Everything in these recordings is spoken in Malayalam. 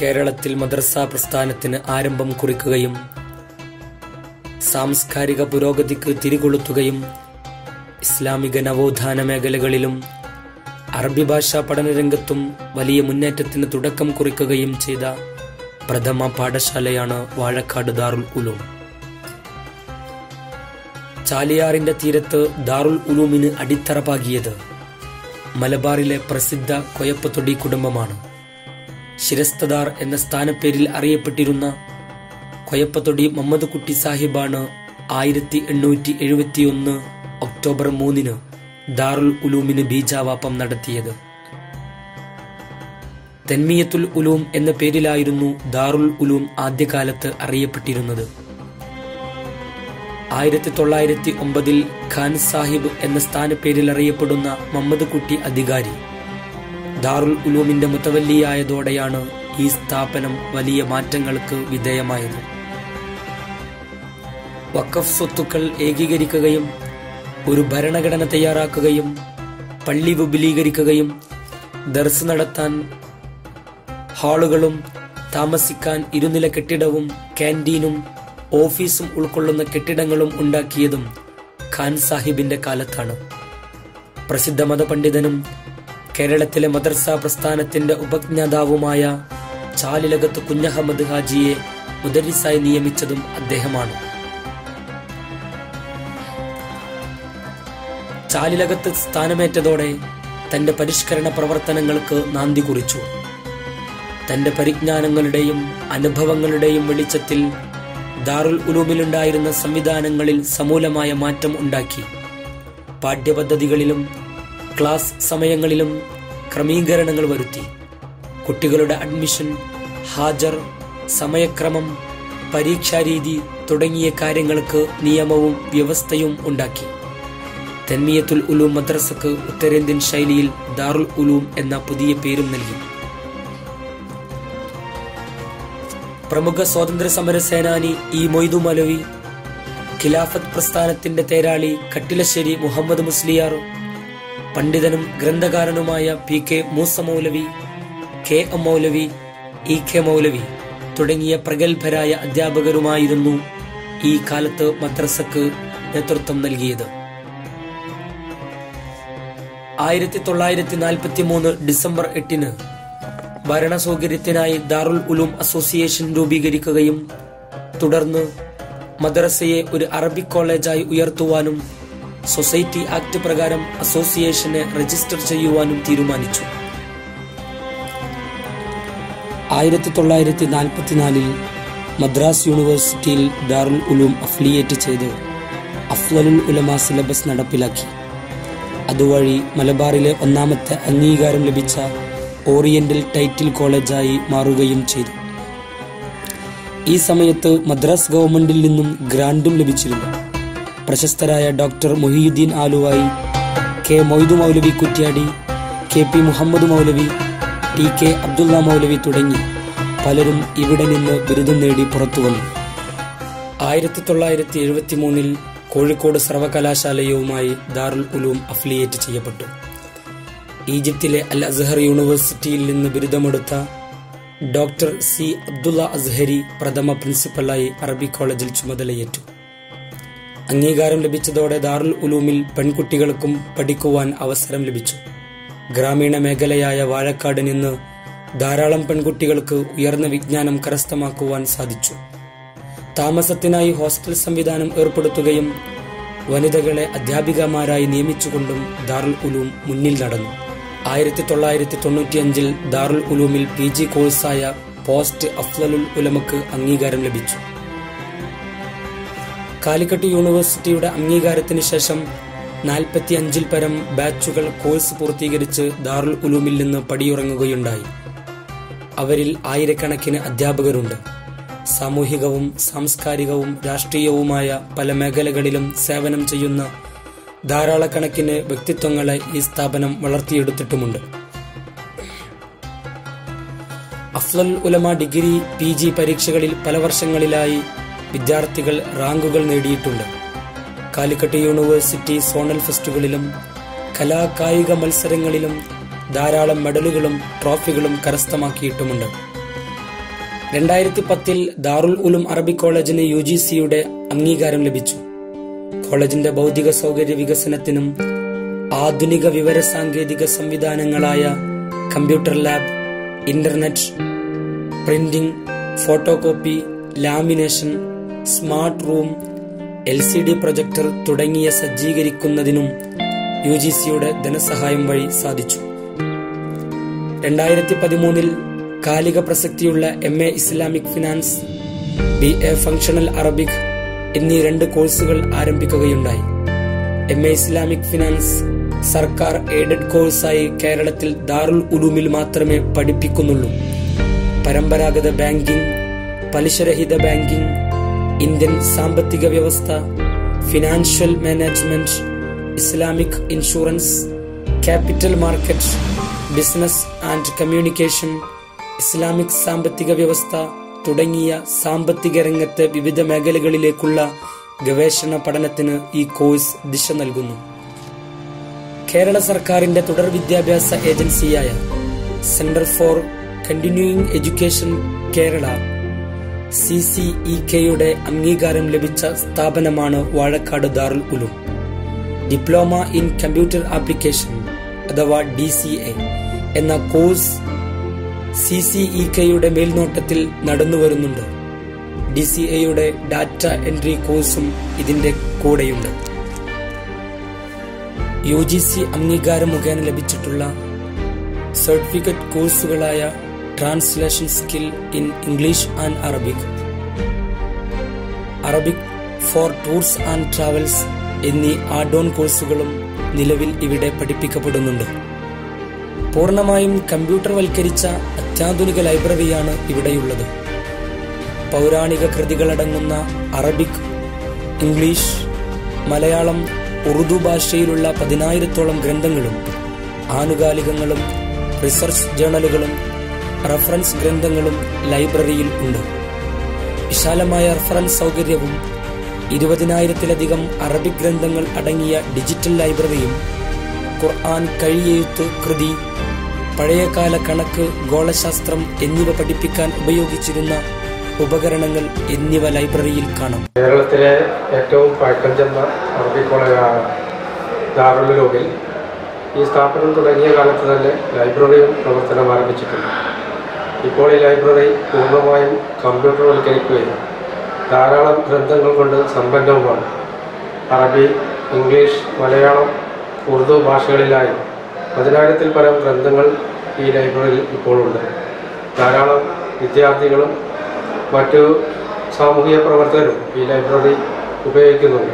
കേരളത്തിൽ മദ്രസ പ്രസ്ഥാനത്തിന് ആരംഭം കുറിക്കുകയും സാംസ്കാരിക പുരോഗതിക്ക് തിരികൊളുത്തുകയും ഇസ്ലാമിക നവോത്ഥാന മേഖലകളിലും അറബി ഭാഷാ പഠനരംഗത്തും വലിയ മുന്നേറ്റത്തിന് തുടക്കം കുറിക്കുകയും ചെയ്ത പ്രഥമ പാഠശാലയാണ് വാഴക്കാട് ദാറുൽ ഉലൂം ചാലിയാറിന്റെ തീരത്ത് ദാറുൽ ഉലൂമിന് അടിത്തറ പാകിയത് മലബാറിലെ പ്രസിദ്ധ കൊയപ്പത്തൊടി കുടുംബമാണ് ശിരസ്തദാർ എന്ന സ്ഥാനപ്പേരിൽ അറിയപ്പെട്ടിരുന്ന കൊയപ്പത്തൊടി മുഹമ്മദ് കുട്ടി സാഹിബാണ് ആയിരത്തി എണ്ണൂറ്റി എഴുപത്തിയൊന്ന് ഒക്ടോബർ മൂന്നിന് ദാറുൽ ഉലൂമിന് ബീജാവാപം നടത്തിയത് തെന്മിയത്തുൽ ഉലൂം എന്ന പേരിലായിരുന്നു ദാറുൽ ഉലൂം ആദ്യകാലത്ത് അറിയപ്പെട്ടിരുന്നത് ആയിരത്തി തൊള്ളായിരത്തി ഒമ്പതിൽ ഖാൻ സാഹിബ് എന്ന സ്ഥാനപ്പേരിൽ അറിയപ്പെടുന്ന മുഹമ്മദ് കുട്ടി അധികാരി ദാറുൽ ഉലൂമിന്റെ മുത്തവല്ലിയായതോടെയാണ് ഈ സ്ഥാപനം വലിയ മാറ്റങ്ങൾക്ക് വിധേയമായത് വഖഫ് സ്വത്തുക്കൾ ഏകീകരിക്കുകയും ഒരു ഭരണഘടന തയ്യാറാക്കുകയും പള്ളി വിപുലീകരിക്കുകയും ദർസ് നടത്താൻ ഹാളുകളും താമസിക്കാൻ ഇരുനില കെട്ടിടവും ക്യാൻറ്റീനും ഓഫീസും ഉൾക്കൊള്ളുന്ന കെട്ടിടങ്ങളും ഉണ്ടാക്കിയതും ഖാൻ സാഹിബിന്റെ കാലത്താണ് പ്രസിദ്ധ മതപണ്ഡിതനും കേരളത്തിലെ മദർസ പ്രസ്ഥാനത്തിന്റെ ഉപജ്ഞാതാവുമായ ചാലിലകത്ത് കുഞ്ഞഹമ്മദ് ഹാജിയെ മുദരിസായി നിയമിച്ചതും അദ്ദേഹമാണ് ചാലിലകത്ത് സ്ഥാനമേറ്റതോടെ തന്റെ പരിഷ്കരണ പ്രവർത്തനങ്ങൾക്ക് നാന്തി കുറിച്ചു തന്റെ പരിജ്ഞാനങ്ങളുടെയും അനുഭവങ്ങളുടെയും വെളിച്ചത്തിൽ ദാറുൽ ഉലൂമിലുണ്ടായിരുന്ന സംവിധാനങ്ങളിൽ സമൂലമായ മാറ്റം ഉണ്ടാക്കി പാഠ്യപദ്ധതികളിലും ക്ലാസ് സമയങ്ങളിലും ക്രമീകരണങ്ങൾ വരുത്തി കുട്ടികളുടെ അഡ്മിഷൻ ഹാജർ സമയക്രമം പരീക്ഷാരീതി തുടങ്ങിയ കാര്യങ്ങൾക്ക് നിയമവും വ്യവസ്ഥയും ഉണ്ടാക്കി തെന്മിയത്തുൽ ഉലൂം മദ്രസക്ക് ഉത്തരേന്ത്യൻ ശൈലിയിൽ ദാറുൽ ഉലൂം എന്ന പുതിയ പേരും നൽകി പ്രമുഖ സ്വാതന്ത്ര്യ സമര സേനാനി ഇ മൊയ്തു മൗലവി ഖിലാഫത്ത് പ്രസ്ഥാനത്തിന്റെ തേരാളി കട്ടിലശ്ശേരി മുഹമ്മദ് മുസ്ലിയാർ പണ്ഡിതനും ഗ്രന്ഥകാരനുമായ P K Moosa Moulavi K M Moulavi E K Moulavi തുടങ്ങിയ പ്രഗത്ഭരായ അധ്യാപകരുമായിരുന്നു ഈ കാലത്ത് മദ്രസക്ക് നേതൃത്വം നൽകിയത് ആയിരത്തി തൊള്ളായിരത്തി നാൽപ്പത്തി മൂന്ന് ഡിസംബർ എട്ടിന് ഭരണസൗകര്യത്തിനായി ദാറുൽ ഉലൂം അസോസിയേഷൻ രൂപീകരിക്കുകയും തുടർന്ന് മദ്രസയെ ഒരു അറബിക് കോളേജായി ഉയർത്തുവാനും സൊസൈറ്റി ആക്ട് പ്രകാരം അസോസിയേഷനെ രജിസ്റ്റർ ചെയ്യുവാനും തീരുമാനിച്ചു ആയിരത്തി തൊള്ളായിരത്തി നാൽപ്പത്തിനാലിൽ മദ്രാസ് യൂണിവേഴ്സിറ്റിയിൽ ദാറുൽ ഉലൂം അഫിലിയേറ്റ് ചെയ്ത് അഫ്ലലുൽ ഉലമ സിലബസ് നടപ്പിലാക്കി അതുവഴി മലബാറിലെ ഒന്നാമത്തെ അംഗീകാരം ലഭിച്ച ഓറിയന്റൽ ടൈറ്റിൽ കോളേജായി മാറുകയും ചെയ്തു ഈ സമയത്ത് മദ്രാസ് ഗവൺമെന്റിൽ നിന്നും ഗ്രാൻഡും ലഭിച്ചിരുന്നു പ്രശസ്തരായ doctor Mohiyuddin Aluvayi K Moidu Moulavi Kuttiady K P Muhammad Moulavi T K Abdulla Moulavi തുടങ്ങി പലരും ഇവിടെ നിന്ന് ബിരുദം നേടി പുറത്തു വന്നു ആയിരത്തി തൊള്ളായിരത്തി എഴുപത്തി മൂന്നിൽ കോഴിക്കോട് സർവകലാശാലയുമായി ദാറുൽ ഉലൂം അഫിലിയേറ്റ് ചെയ്യപ്പെട്ടു ഈജിപ്തിലെ അൽ അസ്ഹർ യൂണിവേഴ്സിറ്റിയിൽ നിന്ന് ബിരുദമെടുത്ത ഡോക്ടർ സി അബ്ദുള്ള അസ്ഹരി പ്രഥമ പ്രിൻസിപ്പലായി അറബി കോളേജിൽ ചുമതലയേറ്റു അംഗീകാരം ലഭിച്ചതോടെ ദാറുൽ ഉലൂമിൽ പെൺകുട്ടികൾക്കും പഠിക്കുവാൻ അവസരം ലഭിച്ചു ഗ്രാമീണ മേഖലയായ വാഴക്കാട് നിന്ന് ധാരാളം പെൺകുട്ടികൾക്ക് ഉയർന്ന വിജ്ഞാനം കരസ്ഥമാക്കുവാൻ സാധിച്ചു താമസത്തിനായി ഹോസ്റ്റൽ സംവിധാനം ഏർപ്പെടുത്തുകയും വനിതകളെ അധ്യാപികമാരായി നിയമിച്ചുകൊണ്ടും ദാറുൽ ഉലൂം മുന്നിൽ നടന്നു ആയിരത്തി തൊള്ളായിരത്തി തൊണ്ണൂറ്റിയഞ്ചിൽ ദാറുൽ ഉലൂമിൽ പി ജി കോഴ്സായ പോസ്റ്റ് അഫ്ലലുൽ ഉലമക്ക് അംഗീകാരം ലഭിച്ചു കാലിക്കട്ട് യൂണിവേഴ്സിറ്റിയുടെ അംഗീകാരത്തിന് ശേഷം നാൽപ്പത്തി അഞ്ചിൽ പരം ബാച്ചുകൾ കോഴ്സ് പൂർത്തീകരിച്ച് ദാറുൽ ഉലൂമിൽ നിന്ന് പടിയുറങ്ങുകയുണ്ടായി അവരിൽ ആയിരക്കണക്കിന് അധ്യാപകരുണ്ട് സാമൂഹികവും സാംസ്കാരികവും രാഷ്ട്രീയവുമായ പല മേഖലകളിലും സേവനം ചെയ്യുന്ന ധാരാളക്കണക്കിന് വ്യക്തിത്വങ്ങളെ ഈ സ്ഥാപനം വളർത്തിയെടുത്തിട്ടുമുണ്ട് Afzal Ulama degree P G പരീക്ഷകളിൽ പല വർഷങ്ങളിലായി വിദ്യാർത്ഥികൾ റാങ്കുകൾ നേടിയിട്ടുണ്ട് കാലിക്കട്ട് യൂണിവേഴ്സിറ്റി സോണൽ ഫെസ്റ്റുകളിലും കലാ കായിക മത്സരങ്ങളിലും ധാരാളം മെഡലുകളും ട്രോഫികളും കരസ്ഥമാക്കിയിട്ടുമുണ്ട് രണ്ടായിരത്തി പത്തിൽ ദാറുൽ ഉലും അറബിക് കോളേജിന് യു ജി സിയുടെ അംഗീകാരം ലഭിച്ചു കോളേജിന്റെ ഭൗതിക സൗകര്യ വികസനത്തിനും ആധുനിക വിവര സാങ്കേതിക സംവിധാനങ്ങളായ computer lab internet printing photo copy lamination smart room L C D projector തുടങ്ങിയ സജ്ജീകരിക്കുന്നതിനും യു ജി സിയുടെ ധനസഹായം വഴി സാധിച്ചു രണ്ടായിരത്തി പതിമൂന്നിൽ കാലിക പ്രസക്തിയുള്ള M A Islamic finance B A functional Arabic എന്നീ രണ്ട് കോഴ്സുകൾ ആരംഭിക്കുകയുണ്ടായി എം എ ഇസ്ലാമിക് ഫിനാൻസ് സർക്കാർ എയ്ഡഡ് കോഴ്സായി കേരളത്തിൽ ദാറുൽ ഉലൂമിൽ മാത്രമേ പഠിപ്പിക്കുന്നുള്ളൂ പരമ്പരാഗത ബാങ്കിംഗ് പലിശരഹിത ബാങ്കിംഗ് ഇന്ത്യൻ സാമ്പത്തിക വ്യവസ്ഥ financial management Islamic insurance capital market business and communication Islamic സാമ്പത്തിക വ്യവസ്ഥ തുടങ്ങിയ സാമ്പത്തിക രംഗത്തെ വിവിധ മേഖലകളിലേക്കുള്ള ഗവേഷണ പഠനത്തിന് ഈ കോഴ്സ് ദിശ നൽകുന്നു കേരള സർക്കാരിന്റെ തുടർ വിദ്യാഭ്യാസ ഏജൻസിയായ centre for continuing education Kerala C C E കെയുടെ അംഗീകാരം ലഭിച്ച സ്ഥാപനമാണ് Vazhakkad Darul Uloom diploma in computer application അഥവാ ഡി സി എ എന്ന കോഴ്സ് സി സി ഇ കെയുടെ മേൽനോട്ടത്തിൽ നടന്നുവരുന്നുണ്ട് ഡി സി എയുടെ ഡാറ്റ എൻട്രി കോഴ്സും ഇതിന്റെ കൂടെയുണ്ട് യു ജി സി അംഗീകാരം മുഖേന ലഭിച്ചിട്ടുള്ള സർട്ടിഫിക്കറ്റ് കോഴ്സുകളായ translation skill in English and Arabic Arabic for tours and travels എന്നീ ആഡ് ഓൺ കോഴ്സുകളും നിലവിൽ ഇവിടെ പഠിപ്പിക്കപ്പെടുന്നുണ്ട് പൂർണ്ണമായും കമ്പ്യൂട്ടർ വൽക്കരിച്ച അത്യാധുനിക ലൈബ്രറിയാണ് ഇവിടെയുള്ളത് പൗരാണിക കൃതികളടങ്ങുന്ന അറബിക് ഇംഗ്ലീഷ് മലയാളം ഉറുദു ഭാഷയിലുള്ള പതിനായിരത്തോളം ഗ്രന്ഥങ്ങളും ആനുകാലികങ്ങളും റിസർച്ച് ജേണലുകളും റഫറൻസ് ഗ്രന്ഥങ്ങളും ലൈബ്രറിയിൽ ഉണ്ട് വിശാലമായ റഫറൻസ് സൗകര്യവും ഇരുപതിനായിരത്തിലധികം അറബിക് ഗ്രന്ഥങ്ങൾ അടങ്ങിയ ഡിജിറ്റൽ ലൈബ്രറിയും ഖുർആൻ കഴിയെഴുത്ത് കൃതി പഴയകാല കണക്ക് ഗോളശാസ്ത്രം എന്നിവ പഠിപ്പിക്കാൻ ഉപയോഗിച്ചിരുന്ന ഉപകരണങ്ങൾ എന്നിവ ലൈബ്രറിയിൽ കാണാം കേരളത്തിലെ ഏറ്റവും പഴക്കം ചെന്ന അറബി കോളേജാണ് ദാറുലുലൂമിൽ ഈ സ്ഥാപനം തുടങ്ങിയ കാലത്ത് തന്നെ ലൈബ്രറിയും പ്രവർത്തനം ആരംഭിച്ചിട്ടുണ്ട് ഇപ്പോൾ ഈ ലൈബ്രറി പൂർണ്ണമായും കമ്പ്യൂട്ടർവൽക്കരിക്കുകയും ധാരാളം ഗ്രന്ഥങ്ങൾ കൊണ്ട് സമ്പന്നവുമാണ് അറബി ഇംഗ്ലീഷ് മലയാളം ഉറുദു ഭാഷകളിലായി പതിനായിരത്തിൽ പരം ഗ്രന്ഥങ്ങൾ ഈ ലൈബ്രറിയിൽ ഇപ്പോഴുണ്ട് ധാരാളം വിദ്യാർത്ഥികളും മറ്റു സാമൂഹിക പ്രവർത്തകരും ഈ ലൈബ്രറി ഉപയോഗിക്കുന്നുണ്ട്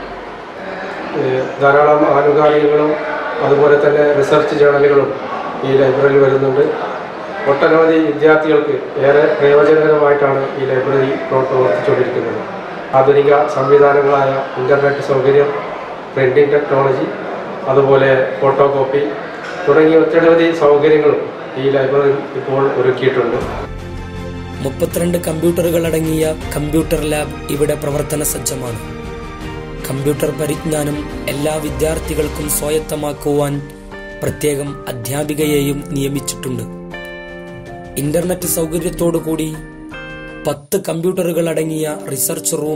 ഏഹ് ധാരാളം ആനുകാലികങ്ങളും അതുപോലെ തന്നെ റിസർച്ച് ജേണലുകളും ഈ ലൈബ്രറിയിൽ വരുന്നുണ്ട് ഒട്ടനവധി വിദ്യാർത്ഥികൾക്ക് ഏറെ പ്രയോജനകരമായിട്ടാണ് ഈ ലൈബ്രറി പ്രവ- പ്രവർത്തിച്ചുകൊണ്ടിരിക്കുന്നത് ആധുനിക സംവിധാനങ്ങളായ ഇൻ്റർനെറ്റ് സൗകര്യം പ്രിൻറ്റിംഗ് ടെക്നോളജി അതുപോലെ ഫോട്ടോ കോപ്പി തുടങ്ങിയ ഒട്ടനവധി സൗകര്യങ്ങളും ഈ ലൈബ്രറിയിൽ ഇപ്പോൾ ഒരുക്കിയിട്ടുണ്ട് മുപ്പത്തിരണ്ട് കമ്പ്യൂട്ടറുകൾ അടങ്ങിയ കമ്പ്യൂട്ടർ ലാബ് ഇവിടെ പ്രവർത്തന സജ്ജമാണ് കമ്പ്യൂട്ടർ പരിജ്ഞാനം എല്ലാ വിദ്യാർത്ഥികൾക്കും സ്വായത്തമാക്കുവാൻ പ്രത്യേകം അധ്യാപികയെയും നിയമിച്ചിട്ടുണ്ട് ഇന്റർനെറ്റ് സൗകര്യത്തോടുകൂടി പത്ത് കമ്പ്യൂട്ടറുകൾ അടങ്ങിയ റിസർച്ച് റൂം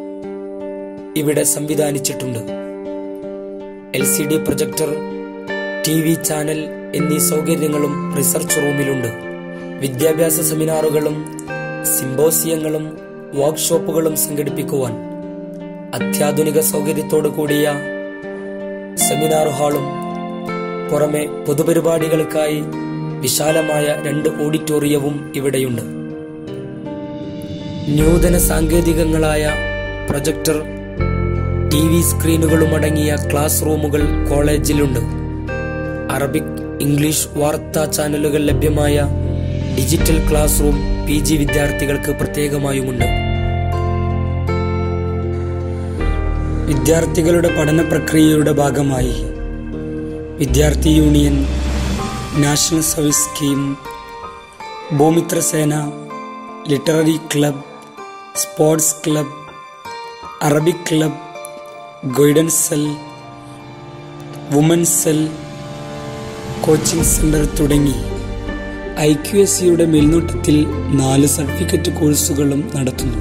ഇവിടെ സംവിധാനിച്ചിട്ടുണ്ട് L C D projector T V channel എന്നീ സൗകര്യങ്ങളും റിസർച്ച് റൂമിലുണ്ട് വിദ്യാഭ്യാസ സെമിനാറുകളും സിംബോസിയങ്ങളും വർക്ക്ഷോപ്പുകളും സംഘടിപ്പിക്കുവാൻ അത്യാധുനിക സൗകര്യത്തോടു കൂടിയ സെമിനാർ ഹാളും പുറമെ പൊതുപരിപാടികൾക്കായി വിശാലമായ രണ്ട് ഓഡിറ്റോറിയവും ഇവിടെയുണ്ട് നൂതന സാങ്കേതികങ്ങളായ പ്രൊജക്ടർ ടി വി സ്ക്രീനുകളും അടങ്ങിയ ക്ലാസ് റൂമുകൾ കോളേജിലുണ്ട് അറബിക് ഇംഗ്ലീഷ് വാർത്താ ചാനലുകൾ ലഭ്യമായ digital class room P G വിദ്യാർത്ഥികൾക്ക് പ്രത്യേകമായുമുണ്ട് വിദ്യാർത്ഥികളുടെ പഠന പ്രക്രിയയുടെ ഭാഗമായി വിദ്യാർത്ഥി union national service scheme Bhoomithrasena literary club sports club Arabic club guidance cell women's cell coaching centre തുടങ്ങി ഐ ക്യു എസ് സിയുടെ മേൽനോട്ടത്തിൽ നാല് സർട്ടിഫിക്കറ്റ് കോഴ്സുകളും നടത്തുന്നു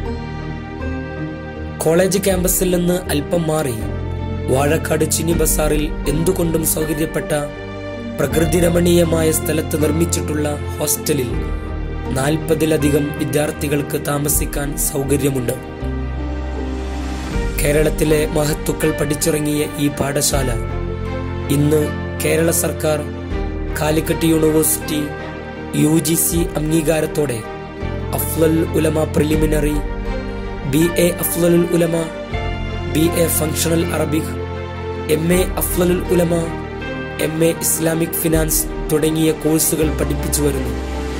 കോളേജ് ക്യാമ്പസിൽ നിന്ന് അല്പം മാറി വാഴക്കാട് ചിനി ബസാറിൽ എന്തുകൊണ്ടും സൗകര്യപ്പെട്ട പ്രകൃതി രമണീയമായ സ്ഥലത്ത് നിർമ്മിച്ചിട്ടുള്ള ഹോസ്റ്റലിൽ നാൽപ്പതിലധികം വിദ്യാർത്ഥികൾക്ക് താമസിക്കാൻ സൗകര്യമുണ്ട് കേരളത്തിലെ മഹത്തുക്കൾ പഠിച്ചിറങ്ങിയ ഈ പാഠശാല ഇന്ന് കേരള സർക്കാർ Calicut university U G C അംഗീകാരത്തോടെ Afzal Ulama preliminary B A Afzalul Ulama B A functional Arabic M A Afzalul Ulama M A Islamic finance തുടങ്ങിയ കോഴ്സുകൾ പഠിപ്പിച്ചു വരുന്നു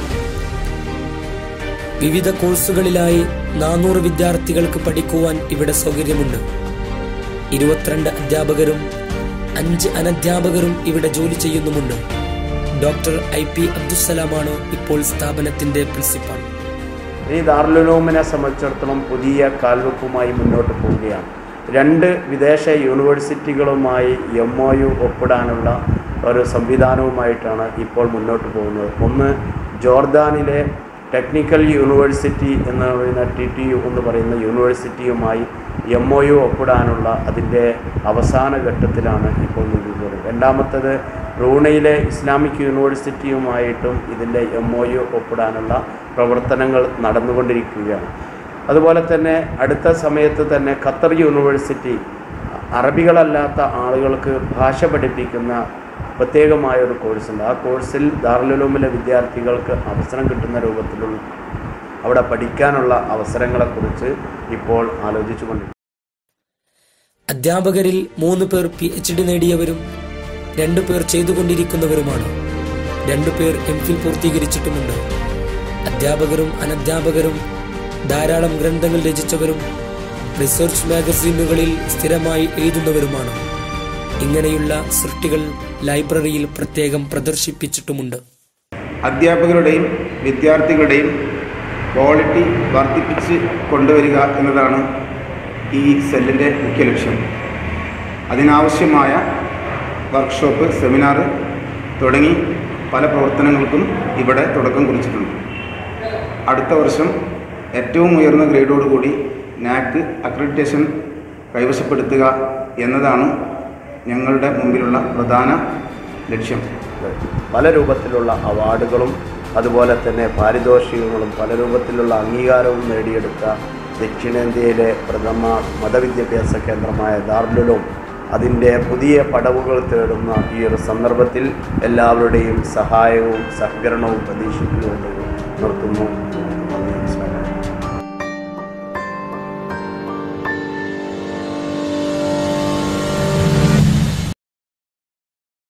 വിവിധ കോഴ്സുകളിലായി നാനൂറ് വിദ്യാർത്ഥികൾക്ക് പഠിക്കുവാൻ ഇവിടെ സൗകര്യമുണ്ട് ഇരുപത്തിരണ്ട് അധ്യാപകരും അഞ്ച് അനധ്യാപകരും ഇവിടെ ജോലി ചെയ്യുന്നുമുണ്ട് ഡോക്ടർ ഐ പി അബ്ദുസലാമാണ് ഇപ്പോൾ സ്ഥാപനത്തിന്റെ പ്രിൻസിപ്പാൾ ഈ ദാറുലുലൂമിനെ സംബന്ധിച്ചിടത്തോളം പുതിയ കാൽവെപ്പുമായി മുന്നോട്ട് പോവുകയാണ് രണ്ട് വിദേശ യൂണിവേഴ്സിറ്റികളുമായി എം ഒ യു ഒപ്പിടാനുള്ള ഒരു സംവിധാനവുമായിട്ടാണ് ഇപ്പോൾ മുന്നോട്ട് പോകുന്നത് ഒന്ന് ജോർദാനിലെ ടെക്നിക്കൽ യൂണിവേഴ്സിറ്റി എന്ന് പറയുന്ന ടി ടി യു എന്ന് പറയുന്ന യൂണിവേഴ്സിറ്റിയുമായി എം ഒ യു ഒപ്പിടാനുള്ള അതിൻ്റെ അവസാന ഘട്ടത്തിലാണ് ഇപ്പോൾ നിൽക്കുന്നത് രണ്ടാമത്തത് റൂണയിലെ ഇസ്ലാമിക് യൂണിവേഴ്സിറ്റിയുമായിട്ടും ഇതിൻ്റെ എം ഒ യു ഒപ്പിടാനുള്ള പ്രവർത്തനങ്ങൾ നടന്നുകൊണ്ടിരിക്കുകയാണ് അതുപോലെ തന്നെ അടുത്ത സമയത്ത് തന്നെ ഖത്തർ യൂണിവേഴ്സിറ്റി അറബികളല്ലാത്ത ആളുകൾക്ക് ഭാഷ പഠിപ്പിക്കുന്ന പ്രത്യേകമായ ഒരു കോഴ്സുണ്ട് ആ കോഴ്സിൽ ദാറുലുലൂമിലെ വിദ്യാർത്ഥികൾക്ക് അവസരം കിട്ടുന്ന രൂപത്തിലുള്ള അവിടെ പഠിക്കാനുള്ള അവസരങ്ങളെക്കുറിച്ച് ഇപ്പോൾ ആലോചിച്ചുകൊണ്ടിരിക്കുന്നു അധ്യാപകരിൽ മൂന്ന് പേർ പി എച്ച് ഡി നേടിയവരും രണ്ടു പേർ ചെയ്തുകൊണ്ടിരിക്കുന്നവരുമാണ് രണ്ടു പേർ എം ഫിൽ പൂർത്തീകരിച്ചിട്ടുമുണ്ട് അധ്യാപകരും അനധ്യാപകരും ധാരാളം ഗ്രന്ഥങ്ങൾ രചിച്ചവരും റിസർച്ച് മാഗസീനുകളിൽ സ്ഥിരമായി എഴുതുന്നവരുമാണ് ഇങ്ങനെയുള്ള സൃഷ്ടികൾ ലൈബ്രറിയിൽ പ്രത്യേകം പ്രദർശിപ്പിച്ചിട്ടുമുണ്ട് അധ്യാപകരുടെയും വിദ്യാർത്ഥികളുടെയും ക്വാളിറ്റി വർദ്ധിപ്പിച്ച് കൊണ്ടുവരിക എന്നതാണ് ഈ സെല്ലിൻ്റെ മുഖ്യ ലക്ഷ്യം അതിനാവശ്യമായ വർക്ക്ഷോപ്പ് സെമിനാർ തുടങ്ങി പല പ്രവർത്തനങ്ങൾക്കും ഇവിടെ തുടക്കം കുറിച്ചിട്ടുണ്ട് അടുത്ത വർഷം ഏറ്റവും ഉയർന്ന ഗ്രേഡോടുകൂടി നാക്ക് അക്രഡിറ്റേഷൻ കൈവശപ്പെടുത്തുക എന്നതാണ് ഞങ്ങളുടെ മുമ്പിലുള്ള പ്രധാന ലക്ഷ്യം പല രൂപത്തിലുള്ള അവാർഡുകളും അതുപോലെ തന്നെ പാരിതോഷികങ്ങളും പല രൂപത്തിലുള്ള അംഗീകാരവും നേടിയെടുത്ത ദക്ഷിണേന്ത്യയിലെ പ്രഥമ മതവിദ്യാഭ്യാസ കേന്ദ്രമായ ദാർലുലും അതിൻ്റെ പുതിയ പടവുകൾ തേടുന്ന ഈ ഒരു സന്ദർഭത്തിൽ എല്ലാവരുടെയും സഹായവും സഹകരണവും പ്രതീക്ഷിച്ചുകൊണ്ട് നിർത്തുന്നു